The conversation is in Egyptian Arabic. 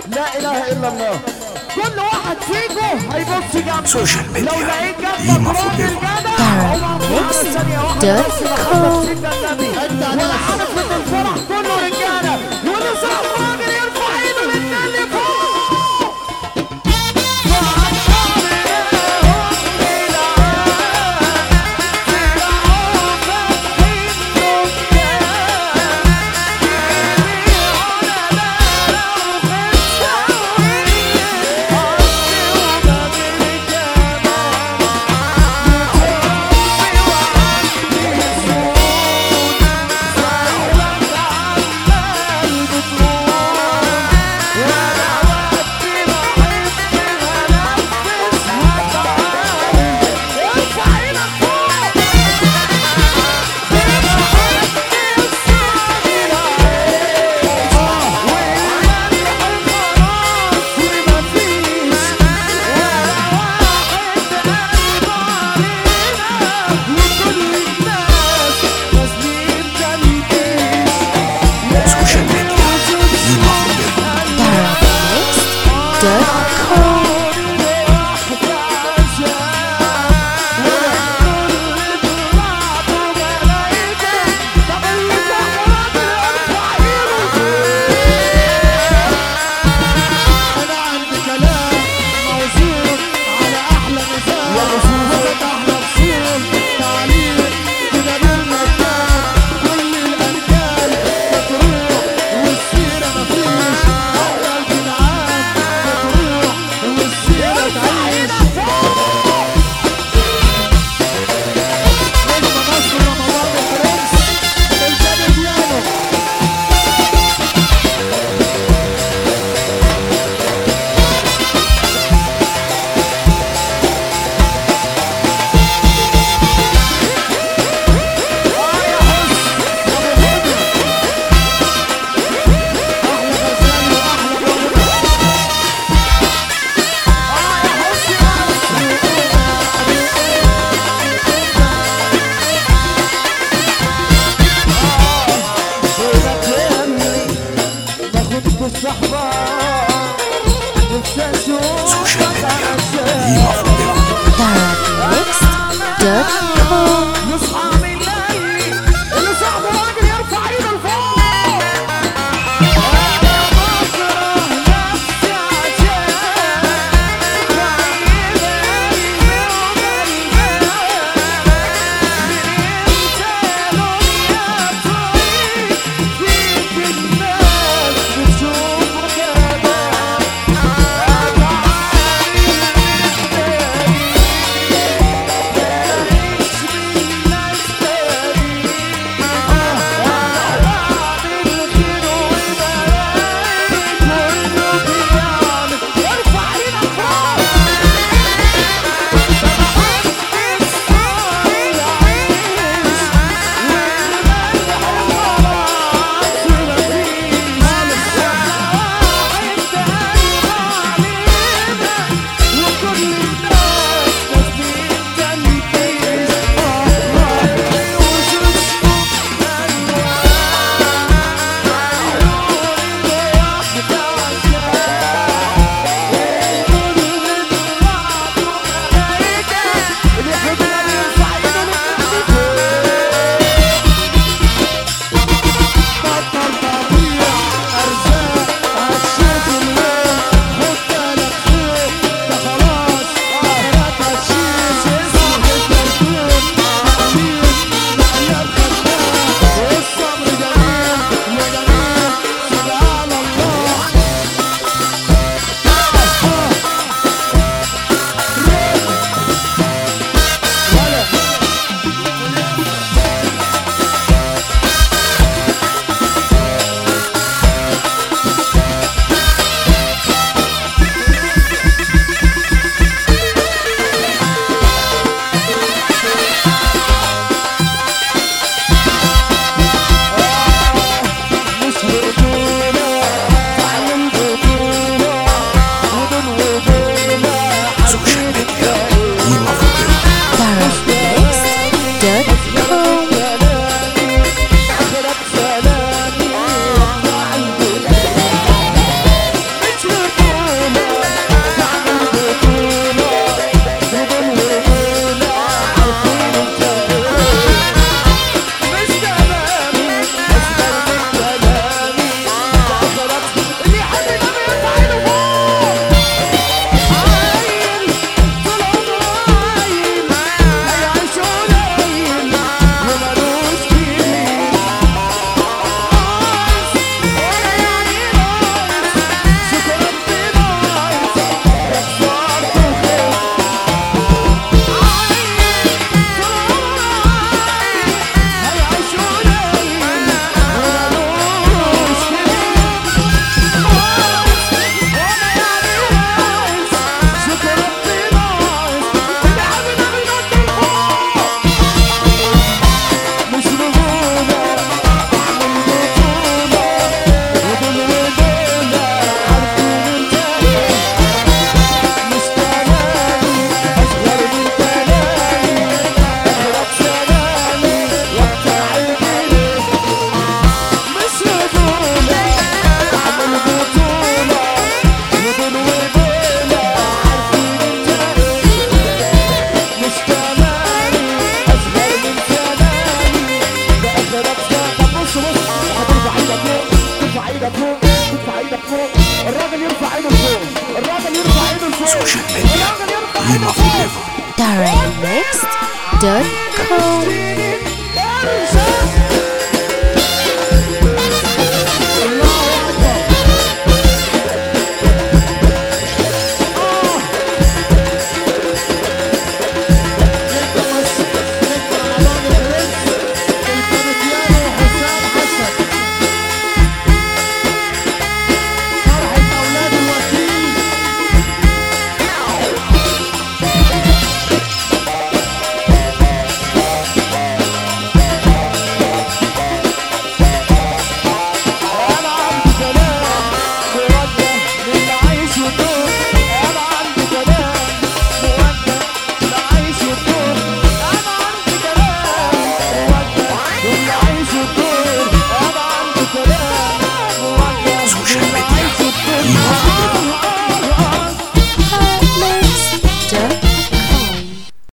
لا اله الا الله كل واحد فيكم هيبص جنبه سوشيال ميديا لو لقيت ديما جنبك فوق راجل دماغك. جدع او معقول على ثانية واحدة بس دوت لحظة سيدنا النبي ولا حركة الفرح كله رجالة واللي صاحب راجل يرفع ايده للناس اللي فوق سوشيال ميديا ديما فوق دماغك. Therapmix.com انا عندي كلام موزون على احلى مثال يا رسول احلى فصول تعليم كده بالمكان كل الارجال بتروح والسيره مفيش احلى الجدعان بتروح والسيره تعيش نجم مصر رمضان البرنس الجابر بيانو سوشيال ميديا ديما فوق دماغك. Therapmix.com نصحى من الليل اللي صاحبه راجل يرفع ايده لفوق انا بكره نفسي عشان بعيد قلبي وقلبي من انت دنيا طويل فيك الناس بتشوف كده تعالي الراجل يرفع ايده لفوق الراجل يرفع ايده لفوق سوشيال ميديا الراجل يرفع قيمة في الليفر DarrenMix.com